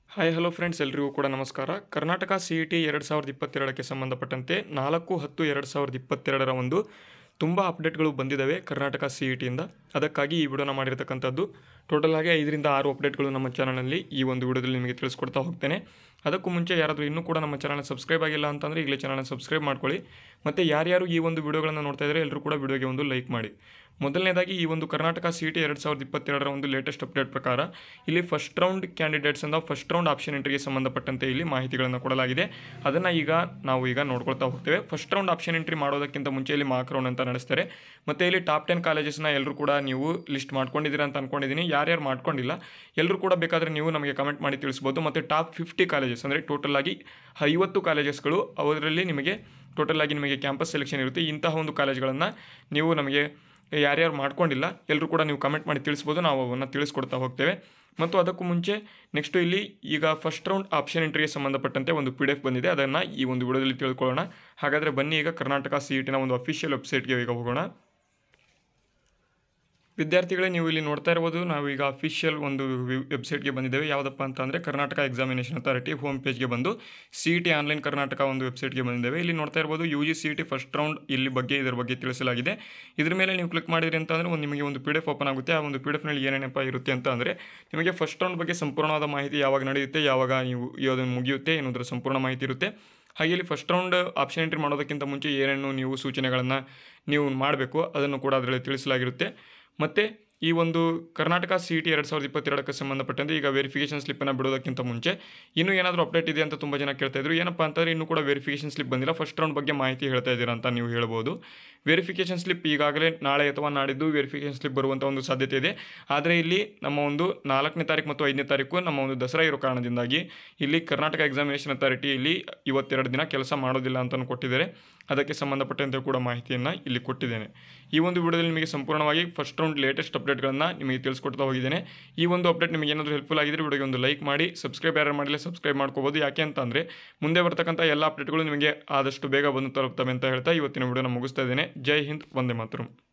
hi hello friends ಎಲ್ರಿಗೂ ಕೂಡ ನಮಸ್ಕಾರ ಕರ್ನಾಟಕ ಸಿ ಇ ಟಿ ಎರಡು ಸಾವಿರದ ಇಪ್ಪತ್ತೆರಡಕ್ಕೆ ಸಂಬಂಧಪಟ್ಟಂತೆ ನಾಲ್ಕು ಹತ್ತು ಎರಡು ಸಾವಿರದ ಇಪ್ಪತ್ತೆರಡರ ಒಂದು ತುಂಬ ಅಪ್ಡೇಟ್ಗಳು ಬಂದಿದ್ದಾವೆ ಕರ್ನಾಟಕ ಸಿ ಇ ಟಿಯಿಂದ ಅದಕ್ಕಾಗಿ ಈ ವಿಡಿಯೋನ ಮಾಡಿರ್ತಕ್ಕಂಥದ್ದು ಟೋಟಲ್ ಆಗಿ ಐದರಿಂದ ಆರು ಅಪ್ಡೇಟ್ಗಳು ನಮ್ಮ ಚಾನಲಲ್ಲಿ ಈ ಒಂದು ವಿಡಿಯೋದಲ್ಲಿ ನಿಮಗೆ ತಿಳಿಸ್ಕೊಡ್ತಾ ಹೋಗ್ತೇನೆ ಅದಕ್ಕೂ ಮುಂಚೆ ಯಾರಾದರೂ ಇನ್ನೂ ಕೂಡ ನಮ್ಮ ಚಾನಲ್ ಸಬ್ಸ್ಕ್ರೈಬ್ ಆಗಿಲ್ಲ ಅಂತಂದರೆ ಈಗಲೇ ಚಾನಲ್ ಸಬ್ಸ್ಕ್ರೈಬ್ ಮಾಡ್ಕೊಳ್ಳಿ ಮತ್ತು ಯಾರ್ಯಾರು ಈ ಒಂದು ವಿಡಿಯೋಗಳನ್ನು ನೋಡ್ತಾ ಇದ್ದಾರೆ ಎಲ್ಲರೂ ಕೂಡ ವಿಡಿಯೋಗೆ ಒಂದು ಲೈಕ್ ಮಾಡಿ ಮೊದಲನೇದಾಗಿ ಈ ಒಂದು ಕರ್ನಾಟಕ ಸಿ ಟಿ ಎರಡು ಸಾವಿರದ ಇಪ್ಪತ್ತೆರಡರ ಒಂದು ಲೇಟೆಸ್ಟ್ ಅಪ್ಡೇಟ್ ಪ್ರಕಾರ ಇಲ್ಲಿ ಫಸ್ಟ್ ರೌಂಡ್ ಕ್ಯಾಂಡಿಡೇಟ್ಸ್ ಅಂತ ಫಸ್ಟ್ ರೌಂಡ್ ಆಪ್ಷನ್ ಎಂಟ್ರಿಗೆ ಸಂಬಂಧಪಟ್ಟಂತೆ ಇಲ್ಲಿ ಮಾಹಿತಿಗಳನ್ನು ಕೊಡಲಾಗಿದೆ ಅದನ್ನು ಈಗ ನಾವು ಈಗ ನೋಡ್ಕೊಳ್ತಾ ಹೋಗ್ತೇವೆ ಫಸ್ಟ್ ರೌಂಡ್ ಆಪ್ಷನ್ ಎಂಟ್ರಿ ಮಾಡೋದಕ್ಕಿಂತ ಮುಂಚೆ ಇಲ್ಲಿ ಮಾರ್ಕ್ ರೌಂಡ್ ಅಂತ ನಡೆಸ್ತಾರೆ ಮತ್ತು ಇಲ್ಲಿ ಟಾಪ್ ಟೆನ್ ಕಾಲೇಜಸ್ನ ಎಲ್ಲರೂ ಕೂಡ ನೀವು ಲಿಸ್ಟ್ ಮಾಡ್ಕೊಂಡಿದ್ದೀರಾ ಅಂತ ಅನ್ಕೊಂಡಿದ್ದೀನಿ ಯಾರ್ಯಾರು ಮಾಡ್ಕೊಂಡಿಲ್ಲ ಎಲ್ಲರೂ ಕೂಡ ಬೇಕಾದರೆ ನೀವು ನಮಗೆ ಕಮೆಂಟ್ ಮಾಡಿ ತಿಳಿಸ್ಬೋದು ಮತ್ತು ಟಾಪ್ ಫಿಫ್ಟಿ ಕಾಲೇಜಸ್ ಅಂದರೆ ಟೋಟಲ್ ಆಗಿ ಐವತ್ತು ಕಾಲೇಜಸ್ಗಳು ಅದರಲ್ಲಿ ನಿಮಗೆ ಟೋಟಲ್ ಆಗಿ ನಿಮಗೆ ಕ್ಯಾಂಪಸ್ ಸೆಲೆಕ್ಷನ್ ಇರುತ್ತೆ ಇಂತಹ ಒಂದು ಕಾಲೇಜ್ಗಳನ್ನು ನೀವು ನಮಗೆ ಯಾರ್ಯಾರು ಮಾಡ್ಕೊಂಡಿಲ್ಲ ಎಲ್ಲರೂ ಕೂಡ ನೀವು ಕಮೆಂಟ್ ಮಾಡಿ ತಿಳಿಸ್ಬೋದು ನಾವು ಅವನ್ನು ತಿಳಿಸ್ಕೊಡ್ತಾ ಹೋಗ್ತೇವೆ ಮತ್ತು ಅದಕ್ಕೂ ಮುಂಚೆ ನೆಕ್ಸ್ಟು ಇಲ್ಲಿ ಈಗ ಫಸ್ಟ್ ರೌಂಡ್ ಆಪ್ಷನ್ ಎಂಟ್ರಿಗೆ ಸಂಬಂಧಪಟ್ಟಂತೆ ಒಂದು ಪಿ ಡಿ ಎಫ್ ಬಂದಿದೆ ಅದನ್ನು ಈ ಒಂದು ವಿಡಿಯೋದಲ್ಲಿ ತಿಳ್ಕೊಳ್ಳೋಣ ಹಾಗಾದರೆ ಬನ್ನಿ ಈಗ ಕರ್ನಾಟಕ ಸಿ ಇ ಟಿನ ಒಂದು ಅಫಿಷಿಯಲ್ ವೆಬ್ಸೈಟ್ಗೆ ಈಗ ಹೋಗೋಣ ವಿದ್ಯಾರ್ಥಿಗಳೇ ನೀವು ಇಲ್ಲಿ ನೋಡ್ತಾ ಇರ್ಬೋದು ನಾವು ಈಗ ಅಫಿಷಿಯಲ್ ಒಂದು ವೆಬ್ಸೈಟ್ಗೆ ಬಂದಿದ್ದೇವೆ ಯಾವುದಪ್ಪ ಅಂತ ಅಂದರೆ ಕರ್ನಾಟಕ ಎಕ್ಸಾಮಿನೇಷನ್ ಅಥಾರಿಟಿ ಹೋಮ್ ಪೇಜ್ಗೆ ಬಂದು C E T online Karnataka ಒಂದು ವೆಬ್ಸೈಟ್ಗೆ ಬಂದಿದ್ದೇವೆ ಇಲ್ಲಿ ನೋಡ್ತಾ ಇರ್ಬೋದು U G C E T first round ಇಲ್ಲಿ ಬಗ್ಗೆ ಇದರ ಬಗ್ಗೆ ತಿಳಿಸಲಾಗಿದೆ ಇದ್ರ ಮೇಲೆ ನೀವು ಕ್ಲಿಕ್ ಮಾಡಿದ್ರಿ ಅಂತ ಅಂದರೆ ಒಂದು ನಿಮಗೆ ಒಂದು ಪಿ ಡಿ ಎಫ್ ಓಪನ್ ಆಗುತ್ತೆ ಆ ಒಂದು ಪಿ ಡಿ ಎಫ್ನಲ್ಲಿ ಏನೇನಪ್ಪ ಇರುತ್ತೆ ಅಂತ ಅಂದರೆ ನಿಮಗೆ ಫಸ್ಟ್ ರೌಂಡ್ ಬಗ್ಗೆ ಸಂಪೂರ್ಣವಾದ ಮಾಹಿತಿ ಯಾವಾಗ ನಡೆಯುತ್ತೆ ಯಾವಾಗ ನೀವು ಅದನ್ನು ಮುಗಿಯುತ್ತೆ ಎನ್ನುವುದರ ಸಂಪೂರ್ಣ ಮಾಹಿತಿ ಇರುತ್ತೆ ಹಾಗೆ ಇಲ್ಲಿ ಫಸ್ಟ್ ರೌಂಡ್ ಆಪ್ಷನ್ ಎಂಟ್ರಿ ಮಾಡೋದಕ್ಕಿಂತ ಮುಂಚೆ ಏನೇನು ನೀವು ಸೂಚನೆಗಳನ್ನು ನೀವು ಮಾಡಬೇಕು ಅದನ್ನು ಕೂಡ ಅದರಲ್ಲಿ ತಿಳಿಸಲಾಗಿರುತ್ತೆ ಮತ್ತು ಈ ಒಂದು ಕರ್ನಾಟಕ ಸಿ ಟಿ ಎರಡು ಸಾವಿರದ ಇಪ್ಪತ್ತೆರಡಕ್ಕೆ ಸಂಬಂಧಪಟ್ಟಂತೆ ಈಗ ವೆರಿಫಿಕೇಷನ್ ಸ್ಲಿಪ್ಪನ್ನು ಬಿಡೋದಕ್ಕಿಂತ ಮುಂಚೆ ಇನ್ನೂ ಏನಾದರೂ ಅಪ್ಡೇಟ್ ಇದೆ ಅಂತ ತುಂಬ ಜನ ಕೇಳ್ತಾ ಇದ್ರು ಏನಪ್ಪ ಅಂತಂದರೆ ಇನ್ನೂ ಕೂಡ ವೆರಿಫಿಕೇಷನ್ ಸ್ಲಿಪ್ ಬಂದಿಲ್ಲ ಫಸ್ಟ್ ರೌಂಡ್ ಬಗ್ಗೆ ಮಾಹಿತಿ ಹೇಳ್ತಾ ಇದ್ದೀರಾ ಅಂತ ನೀವು ಹೇಳ್ಬೋದು ವೆರಿಫಿಕೇಷನ್ ಸ್ಲಿಪ್ ಈಗಾಗಲೇ ನಾಳೆ ಅಥವಾ ನಾಡಿದ್ದು ವೆರಿಫಿಕೇಷನ್ ಸ್ಲಿಪ್ ಬರುವಂಥ ಒಂದು ಸಾಧ್ಯತೆ ಇದೆ ಆದರೆ ಇಲ್ಲಿ ನಮ್ಮ ಒಂದು ನಾಲ್ಕನೇ ತಾರೀಕು ಮತ್ತು ಐದನೇ ತಾರೀಕು ನಮ್ಮ ಒಂದು ದಸರಾ ಇರೋ ಕಾರಣದಿಂದಾಗಿ ಇಲ್ಲಿ ಕರ್ನಾಟಕ ಎಕ್ಸಾಮಿನೇಷನ್ ಅಥಾರಿಟಿ ಇಲ್ಲಿ ಇವತ್ತೆರಡು ದಿನ ಕೆಲಸ ಮಾಡೋದಿಲ್ಲ ಅಂತಲೂ ಕೊಟ್ಟಿದ್ದಾರೆ ಅದಕ್ಕೆ ಸಂಬಂಧಪಟ್ಟಂತೆ ಕೂಡ ಮಾಹಿತಿಯನ್ನು ಇಲ್ಲಿ ಕೊಟ್ಟಿದ್ದೇನೆ ಈ ಒಂದು ವಿಡಿಯೋದಲ್ಲಿ ನಿಮಗೆ ಸಂಪೂರ್ಣವಾಗಿ ಫಸ್ಟ್ ರೌಂಡ್ ಲೇಟೆಸ್ಟ್ ಅಪ್ಡೇಟ್ಗಳನ್ನು ನಿಮಗೆ ತಿಳಿಸ್ಕೊಡ್ತಾ ಹೋಗಿದ್ದೇನೆ ಈ ಒಂದು ಅಪ್ಡೇಟ್ ನಿಮಗೆ ಏನಾದರೂ ಹೆಲ್ಪ್ಫುಲ್ ಆಗಿದ್ದರೆ ವಿಡಿಯೋಗೆ ಒಂದು ಲೈಕ್ ಮಾಡಿ ಸಬ್ಸ್ಕ್ರೈಬ್ ಯಾರು ಮಾಡಿಲ್ಲ ಸಬ್ಸ್ಕ್ರೈಬ್ ಮಾಡ್ಕೋಬೋದು ಯಾಕೆ ಅಂತಂದರೆ ಮುಂದೆ ಬರ್ತಕ್ಕಂಥ ಎಲ್ಲ ಅಪ್ಡೇಟ್ಗಳು ನಿಮಗೆ ಆದಷ್ಟು ಬೇಗ ಬಂದು ತಲುಪ್ತವೆ ಅಂತ ಹೇಳ್ತಾ ಇವತ್ತಿನ ವಿಡಿಯೋನ ಮುಗಿಸ್ತಾ ಇದ್ದೇನೆ ಜೈ ಹಿಂದ್ ವಂದೇ ಮಾತರಂ